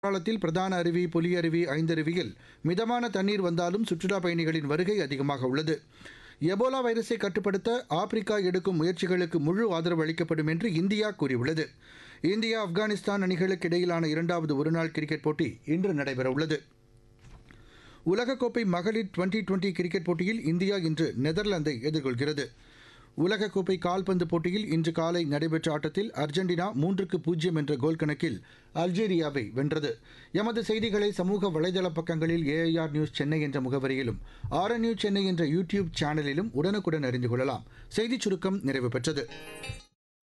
காலத்தில் பிரதான அருவி புலி அருவி ஐந்தருவியில் மிதமான தண்ணீர் வந்தாலும் சுற்றுலா பயணிகளின் வருகை அதிகமாக உள்ளது எபோலா வைரஸை கட்டுப்படுத்த ஆப்பிரிக்கா எடுக்கும் முயற்சிகளுக்கு முழு ஆதரவு அளிக்கப்படும் என்று இந்தியா கூறியுள்ளது இந்தியா ஆப்கானிஸ்தான் அணிகளுக்கு இடையிலான இரண்டாவது ஒருநாள் கிரிக்கெட் போட்டி இன்று நடைபெறவுள்ளது உலகக்கோப்பை மகளிர் டுவெண்டி டுவெண்டி கிரிக்கெட் போட்டியில் இந்தியா இன்று நெதர்லாந்தை எதிர்கொள்கிறது உலகக்கோப்பை கால்பந்து போட்டியில் இன்று காலை நடைபெற்ற ஆட்டத்தில் அர்ஜென்டினா மூன்றுக்கு பூஜ்ஜியம் என்ற கோல் கணக்கில் அல்ஜீரியாவை வென்றது எமது செய்திகளை சமூக வலைதள பக்கங்களில் ஏஐஆர் நியூஸ் சென்னை என்ற முகவரியிலும் ஆர்என் நியூஸ் சென்னை என்ற யூடியூப் சேனலிலும் உடனுக்குடன் அறிந்து கொள்ளலாம் செய்திச் சுருக்கம் நிறைவு பெற்றது